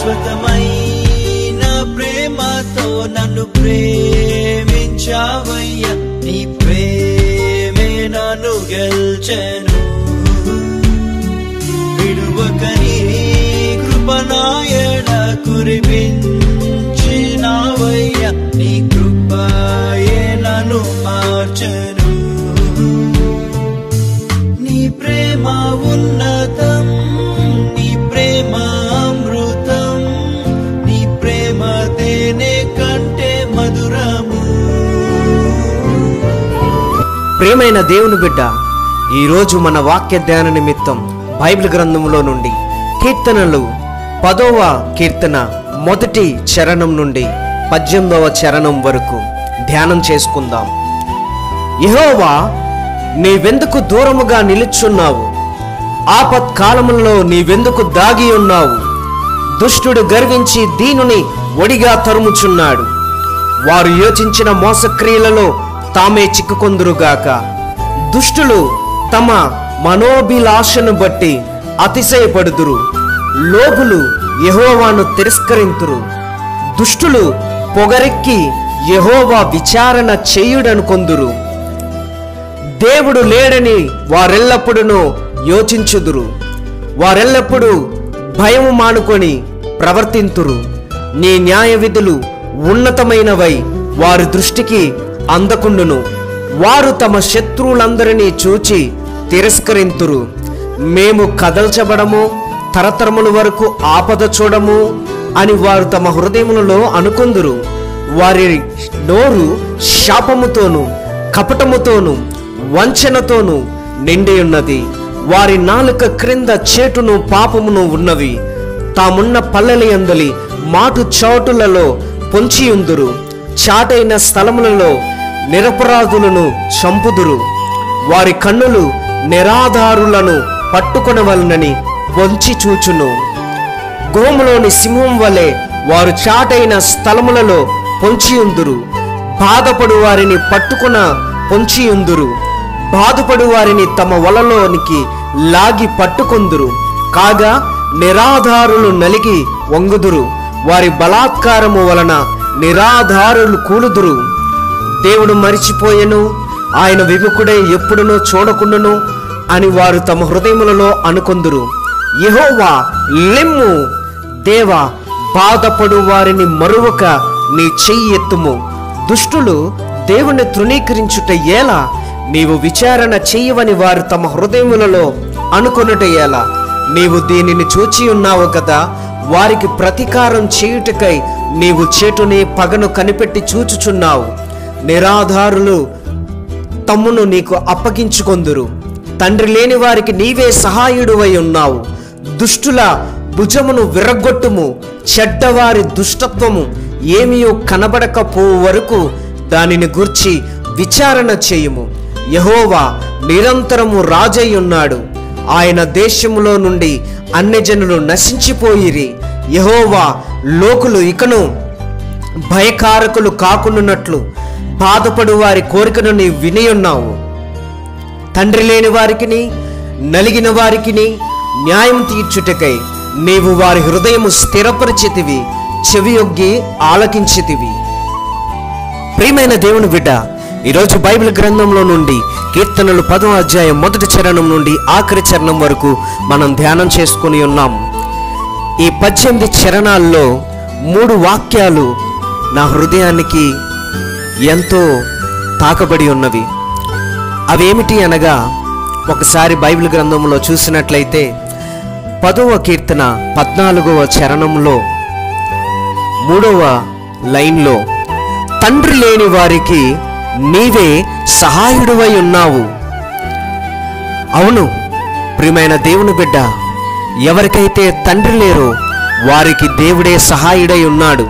శాశ్వతమైన ప్రేమతో నన్ను ప్రేమించావయ్యా నీ ప్రేమే నన్ను గెల్చెను విడువక నీ కృపనాయడ కురిపించినావయ్యా నీ కృపయే నన్ను మార్చెను నీ ప్రేమ ఉన్నతం నీ ప్రేమ అమృతం నీ ప్రేమ తేనె కంటే మధురము ప్రేమైన దేవుని బిడ్డ ఈరోజు మన వాక్య ధ్యాన నిమిత్తం బైబిల్ గ్రంథంలో నుండి కీర్తనలు పదవ కీర్తన మొదటి చరణం నుండి పద్దెనిమిదవ చరణం వరకు ధ్యానం చేసుకుందాం యెహోవా నీవెందుకు దూరముగా నిలుచున్నావు ఆపత్కాలములలో నీవెందుకు దాగి ఉన్నావు దుష్టుడు గర్వించి దీనుని ఒడిగా తరుముచున్నాడు వారు యోచించిన మోసక్రియలలో తామే చిక్కుకొందురుగాక దుష్టులు తమ మనోభిలాషను బట్టి అతిశయపడుదురు లోబులు యెహోవాను తిరస్కరింతురు దుష్టులు పొగరెక్కి యెహోవా విచారణ చేయుడనుకొందురు దేవుడు లేడని వారెల్లప్పుడూ యోచించుదురు వారెల్లప్పుడూ భయము మానుకొని ప్రవర్తింతురు నీ న్యాయ విధులు ఉన్నతమైనవై వారి దృష్టికి అందకుండును వారు తమ శత్రువులందరినీ చూచి తిరస్కరింతురు మేము కదల్చబడము తరతరముల వరకు ఆపద చూడము అని వారు తమ హృదయములలో అనుకుందురు వారి నోరు శాపముతోను కపటముతోను వంచనతోను నిండి ఉన్నది వారి నాలుక క్రింద చేటును పాపమును ఉన్నవి తామున్న పల్లెల యందలి మాటు చోటులలో పొంచియుందురు చాటైన స్థలములలో నిరపరాధులను చంపుదురు వారి కన్నులు నిరాధారులను పట్టుకొనవలనని పొంచి చూచును గోములోని సింహం వలె వారు చాటైన స్థలములలో పొంచియుందురు బాధపడు వారిని పట్టుకున పొంచియుందురు బాధపడు వారిని తమ వలలోనికి లాగి పట్టుకొందురు కాగా నిరాధారులు నలిగి వంగుదురు వారి బలాత్కారము వలన నిరాధారులు కూలుదురు దేవుడు మరిచిపోయెను ఆయన విముఖుడే ఎప్పుడునూ చూడకుండును అని వారు తమ హృదయములలో అనుకొందురు యెహోవా లెమ్ము దేవా బాధపడు వారిని మరువక నీ చెయ్యి ఎత్తుము దుష్టులు దేవుని తృణీకరించుట ఎలా నీవు విచారణ చెయ్యవని వారు తమ హృదయములలో అనుకొనుట ఎలా నీవు దీనిని చూచి ఉన్నావు కదా వారికి ప్రతీకారం చేయుటకై నీవు చేటుని పగను కనిపెట్టి చూచుచున్నావు నిరాధారులు తమ్మును నీకు అప్పగించుకొందురు తండ్రి లేని వారికి నీవే సహాయుడువై ఉన్నావు దుష్టుల భుజమును విరగొట్టుము చెడ్డవారి దుష్టత్వము ఏమీయో కనబడకపో వరకు దానిని గూర్చి విచారణ చేయుము యహోవా నిరంతరము రాజై ఉన్నాడు ఆయన దేశములో నుండి అన్యజనులు నశించిపోయిరి యహోవా లోకులు ఇకను భయకారకులు కాకుండానట్లు బాధపడు వారి కోరికను నీ వినియున్నావు తండ్రి లేని వారికిని నలిగిన వారికిని న్యాయం తీర్చుటకై నీవు వారి హృదయము స్థిరపరిచితివి చెవియొగ్గి ఆలకించితివి ప్రియమైన దేవుని బిడ్డ ఈరోజు బైబిల్ గ్రంథంలో నుండి కీర్తనలు పదో అధ్యాయం మొదటి చరణం నుండి ఆఖరి చరణం వరకు మనం ధ్యానం చేసుకుని ఉన్నాం ఈ పద్దెనిమిది చరణాల్లో మూడు వాక్యాలు నా హృదయానికి ఎంతో తాకబడి ఉన్నవి అవేమిటి అనగా ఒకసారి బైబిల్ గ్రంథంలో చూసినట్లయితే పదవ కీర్తన పద్నాలుగవ చరణంలో మూడవ లైన్లో తండ్రి లేని వారికి నీవే సహాయుడువై ఉన్నావు అవును ప్రియమైన దేవుని బిడ్డ ఎవరికైతే తండ్రి లేరో వారికి దేవుడే సహాయుడై ఉన్నాడు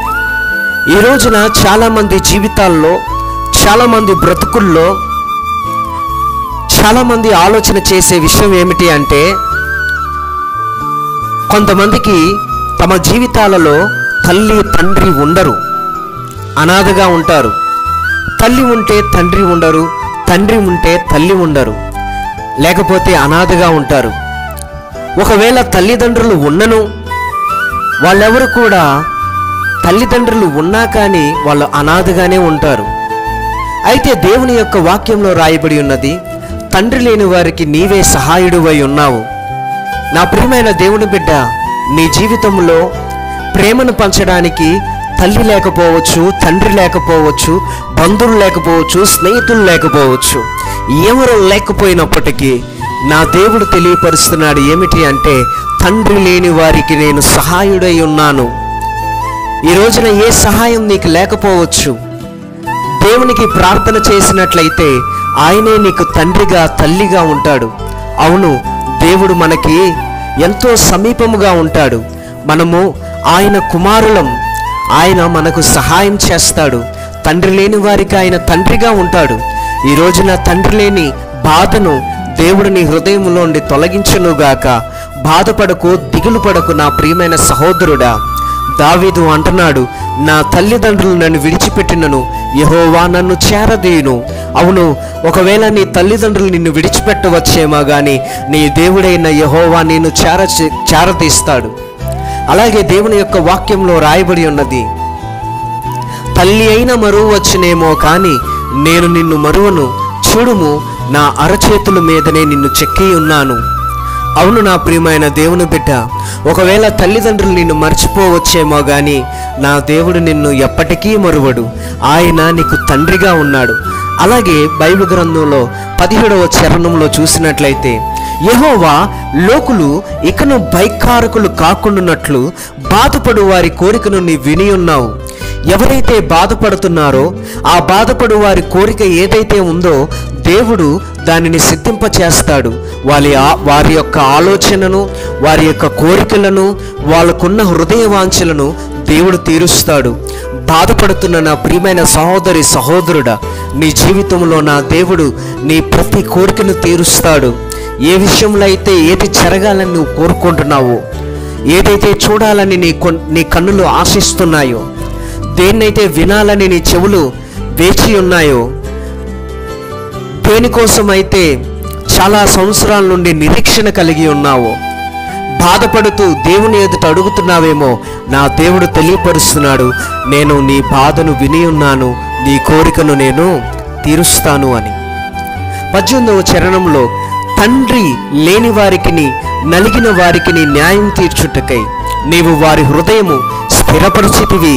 ఈ రోజున చాలామంది జీవితాల్లో చాలామంది బ్రతుకుల్లో చాలామంది ఆలోచన చేసే విషయం ఏమిటి అంటే కొంతమందికి తమ జీవితాలలో తల్లి తండ్రి ఉండరు అనాథగా ఉంటారు తల్లి ఉంటే తండ్రి ఉండరు తండ్రి ఉంటే తల్లి ఉండరు లేకపోతే అనాథగా ఉంటారు ఒకవేళ తల్లిదండ్రులు ఉన్నను వాళ్ళెవరు కూడా తల్లిదండ్రులు ఉన్నా కానీ వాళ్ళు అనాథగానే ఉంటారు అయితే దేవుని యొక్క వాక్యంలో రాయబడి ఉన్నది తండ్రి లేని వారికి నీవే సహాయుడువై ఉన్నావు నా ప్రియమైన దేవుని బిడ్డ నీ జీవితంలో ప్రేమను పంచడానికి తల్లి లేకపోవచ్చు తండ్రి లేకపోవచ్చు బంధువులు లేకపోవచ్చు స్నేహితులు లేకపోవచ్చు ఎవరు లేకపోయినప్పటికీ నా దేవుడు తెలియపరుస్తున్నాడు ఏమిటి అంటే తండ్రి లేని వారికి నేను సహాయుడై ఉన్నాను ఈ రోజున ఏ సహాయం నీకు లేకపోవచ్చు దేవునికి ప్రార్థన చేసినట్లయితే ఆయనే నీకు తండ్రిగా తల్లిగా ఉంటాడు అవును దేవుడు మనకి ఎంతో సమీపముగా ఉంటాడు మనము ఆయన కుమారులం ఆయన మనకు సహాయం చేస్తాడు తండ్రి లేని వారికి ఆయన తండ్రిగా ఉంటాడు ఈ రోజున తండ్రి లేని బాధను దేవుడు నీ హృదయంలోండి తొలగించునుగాక బాధపడకు దిగులు పడకు నా ప్రియమైన సహోదరుడా దావీదు అంటున్నాడు నా తల్లిదండ్రులు నన్ను విడిచిపెట్టినను యహోవా నన్ను చేరదీయును అవును ఒకవేళ నీ తల్లిదండ్రులు నిన్ను విడిచిపెట్టవచ్చేమో గాని నీ దేవుడైన యహోవా నిన్ను చేర చేరదీస్తాడు అలాగే దేవుని యొక్క వాక్యంలో రాయబడి ఉన్నది తల్లి అయిన మరువు వచ్చినేమో కానీ నేను నిన్ను మరువను చూడుము నా అరచేతుల మీదనే నిన్ను చెక్కి ఉన్నాను అవును నా ప్రియమైన దేవుని బిడ్డ ఒకవేళ తల్లిదండ్రులు నిన్ను మర్చిపోవచ్చేమో గాని నా దేవుడు నిన్ను ఎప్పటికీ మరువడు ఆయన నీకు తండ్రిగా ఉన్నాడు అలాగే బైబిల్ గ్రంథంలో పదిహేడవ చరణంలో చూసినట్లయితే యెహోవా లోకులు ఇకను బైకారకులు కాకుండానట్లు బాధపడు వారి కోరికను నీ విని ఉన్నావు ఎవరైతే బాధపడుతున్నారో ఆ బాధపడు వారి కోరిక ఏదైతే ఉందో దేవుడు దానిని సిద్ధింప చేస్తాడు వారి ఆ- వారి యొక్క ఆలోచనను వారి యొక్క కోరికలను వాళ్ళకున్న హృదయ వాంఛలను దేవుడు తీరుస్తాడు బాధపడుతున్న నా ప్రియమైన సహోదరి సహోదరుడా నీ జీవితంలో నా దేవుడు నీ ప్రతి కోరికను తీరుస్తాడు ఏ విషయంలో అయితే ఏది జరగాలని నువ్వు కోరుకుంటున్నావో ఏదైతే చూడాలని నీ కొన్- నీ కన్నులు ఆశిస్తున్నాయో దేన్నైతే వినాలని నీ చెవులు వేచి ఉన్నాయో దేనికోసమైతే చాలా సంవత్సరాల నుండి నిరీక్షణ కలిగి ఉన్నావో బాధపడుతూ దేవుని ఎదుట అడుగుతున్నావేమో నా దేవుడు తెలియపరుస్తున్నాడు నేను నీ బాధను విని ఉన్నాను నీ కోరికను నేను తీరుస్తాను అని పద్దెనిమిదవ చరణంలో తండ్రి లేని వారికి నలిగిన వారికి న్యాయం తీర్చుటకై నీవు వారి హృదయము స్థిరపరిచితివి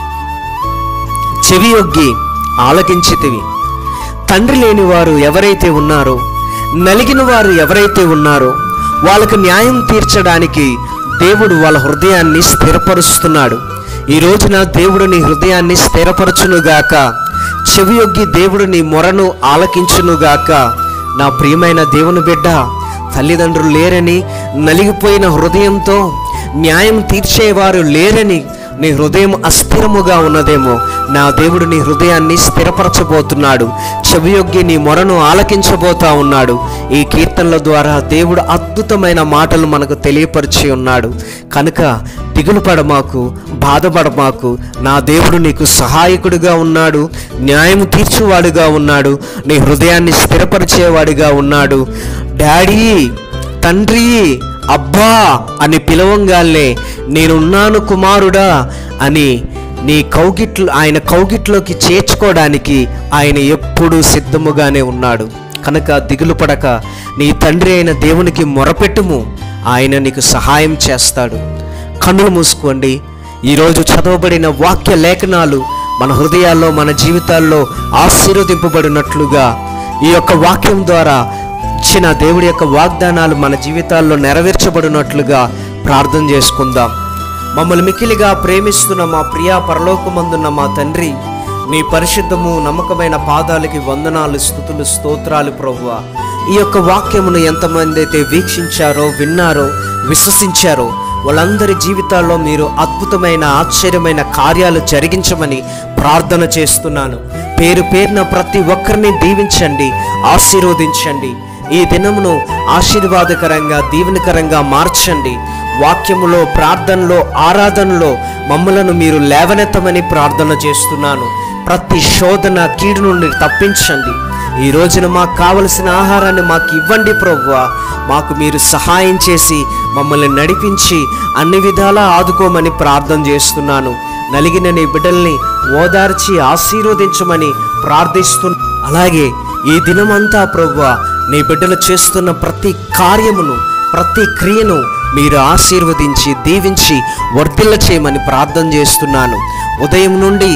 చెవియొగ్గి ఆలకించితివి తండ్రి లేని వారు ఎవరైతే ఉన్నారో నలిగిన వారు ఎవరైతే ఉన్నారో వాళ్ళకు న్యాయం తీర్చడానికి దేవుడు వాళ్ళ హృదయాన్ని స్థిరపరుస్తున్నాడు ఈ రోజున దేవుడు నీ హృదయాన్ని స్థిరపరచునుగాక చెవియొగ్గి దేవుడు నీ మొరను ఆలకించునుగాక నా ప్రియమైన దేవుని బిడ్డ తల్లిదండ్రులు లేరని నలిగిపోయిన హృదయంతో న్యాయం తీర్చేవారు లేరని నీ హృదయం అస్థిరముగా ఉన్నదేమో నా దేవుడు నీ హృదయాన్ని స్థిరపరచబోతున్నాడు చెవియొగ్గి నీ మొరను ఆలకించబోతా ఉన్నాడు ఈ కీర్తనల ద్వారా దేవుడు అద్భుతమైన మాటలు మనకు తెలియపరిచి ఉన్నాడు కనుక దిగులు పడమాకు బాధపడమాకు నా దేవుడు నీకు సహాయకుడిగా ఉన్నాడు న్యాయం తీర్చువాడుగా ఉన్నాడు నీ హృదయాన్ని స్థిరపరిచేవాడిగా ఉన్నాడు డాడీ తండ్రి అబ్బా అని పిలవంగానే నేనున్నాను కుమారుడా అని నీ కౌగిట్లు ఆయన కౌగిట్లోకి చేర్చుకోవడానికి ఆయన ఎప్పుడూ సిద్ధముగానే ఉన్నాడు కనుక దిగులు పడక నీ తండ్రి అయిన దేవునికి మొరపెట్టుము ఆయన నీకు సహాయం చేస్తాడు కన్నులు మూసుకోండి ఈరోజు చదవబడిన వాక్య లేఖనాలు మన హృదయాల్లో మన జీవితాల్లో ఆశీర్వదింపబడినట్లుగా ఈ యొక్క వాక్యం ద్వారా ఇచ్చిన దేవుడి యొక్క వాగ్దానాలు మన జీవితాల్లో నెరవేర్చబడినట్లుగా ప్రార్థన చేసుకుందాం మమ్మల్ని మిక్కిలిగా ప్రేమిస్తున్న మా ప్రియా పరలోకమందున్న మా తండ్రి మీ పరిశుద్ధము నమ్మకమైన పాదాలకి వందనాలు స్థుతులు స్తోత్రాలు ప్రభువ ఈ యొక్క వాక్యమును ఎంతమంది అయితే వీక్షించారో విన్నారో విశ్వసించారో వాళ్ళందరి జీవితాల్లో మీరు అద్భుతమైన ఆశ్చర్యమైన కార్యాలు జరిగించమని ప్రార్థన చేస్తున్నాను పేరు పేరున ప్రతి ఒక్కరిని దీవించండి ఆశీర్వదించండి ఈ దినమును ఆశీర్వాదకరంగా దీవెనకరంగా మార్చండి వాక్యములో ప్రార్థనలో ఆరాధనలో మమ్మలను మీరు లేవనెత్తమని ప్రార్థన చేస్తున్నాను ప్రతి శోధన కీడు నుండి తప్పించండి ఈ రోజున మాకు కావలసిన ఆహారాన్ని మాకు ఇవ్వండి ప్రభువా మాకు మీరు సహాయం చేసి మమ్మల్ని నడిపించి అన్ని విధాలా ఆదుకోమని ప్రార్థన చేస్తున్నాను నలిగిన నీ బిడ్డల్ని ఓదార్చి ఆశీర్వదించమని ప్రార్థిస్తు అలాగే ఈ దినమంతా ప్రభువా నీ బిడ్డలు చేస్తున్న ప్రతి కార్యమును ప్రతి క్రియను మీరు ఆశీర్వదించి దీవించి వర్ధిల్ల చేయమని ప్రార్థన చేస్తున్నాను ఉదయం నుండి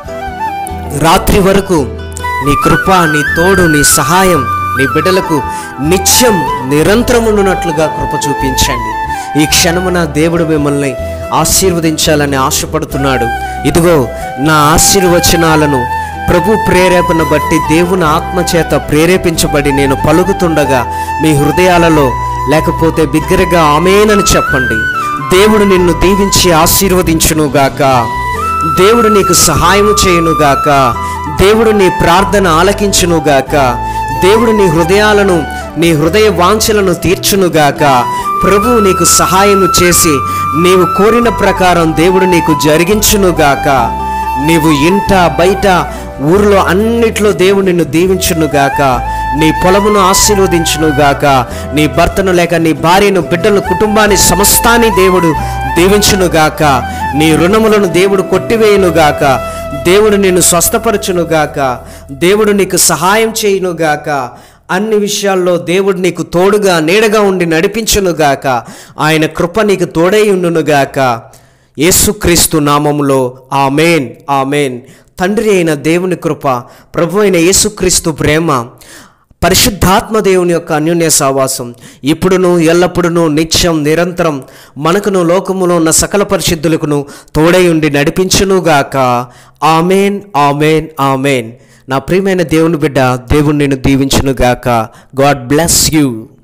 రాత్రి వరకు నీ కృప నీ తోడు నీ సహాయం నీ బిడ్డలకు నిత్యం నిరంతరమున్నట్లుగా కృప చూపించండి ఈ క్షణమున దేవుడు మిమ్మల్ని ఆశీర్వదించాలని ఆశపడుతున్నాడు ఇదిగో నా ఆశీర్వచనాలను ప్రభు ప్రేరేపణ బట్టి దేవుని ఆత్మచేత ప్రేరేపించబడి నేను పలుకుతుండగా మీ హృదయాలలో లేకపోతే బిగ్గరగా ఆమెనని చెప్పండి దేవుడు నిన్ను దీవించి ఆశీర్వదించునుగాక దేవుడు నీకు సహాయము చేయునుగాక దేవుడు నీ ప్రార్థన ఆలకించునుగాక దేవుడు నీ హృదయాలను నీ హృదయ వాంఛలను తీర్చునుగాక ప్రభువు నీకు సహాయము చేసి నీవు కోరిన ప్రకారం దేవుడు నీకు జరిగించునుగాక నీవు ఇంట బయట ఊరిలో అన్నిట్లో దేవుడు నిన్ను దీవించునుగాక నీ పొలమును ఆశీర్వదించునుగాక నీ భర్తను లేక నీ భార్యను బిడ్డలను కుటుంబాన్ని సమస్తాన్ని దేవుడు దీవించునుగాక నీ రుణములను దేవుడు కొట్టివేయునుగాక దేవుడు నిన్ను స్వస్థపరచునుగాక దేవుడు నీకు సహాయం చేయునుగాక అన్ని విషయాల్లో దేవుడు నీకు తోడుగా నీడగా ఉండి నడిపించునుగాక ఆయన కృప నీకు తోడై ఉండునుగాక యేసుక్రీస్తు నామములో ఆమెన్ ఆమెన్ తండ్రి అయిన దేవుని కృప ప్రభు అయిన యేసుక్రీస్తు ప్రేమ పరిశుద్ధాత్మ దేవుని యొక్క అన్యోన్య సావాసం ఇప్పుడును ఎల్లప్పుడును నిత్యం నిరంతరం మనకును లోకములో ఉన్న సకల పరిశుద్ధులకును తోడై ఉండి నడిపించునుగాక ఆమెన్ ఆమెన్ ఆమెన్ నా ప్రియమైన దేవుని బిడ్డ దేవుని నేను దీవించునుగాక గాడ్ బ్లెస్ యూ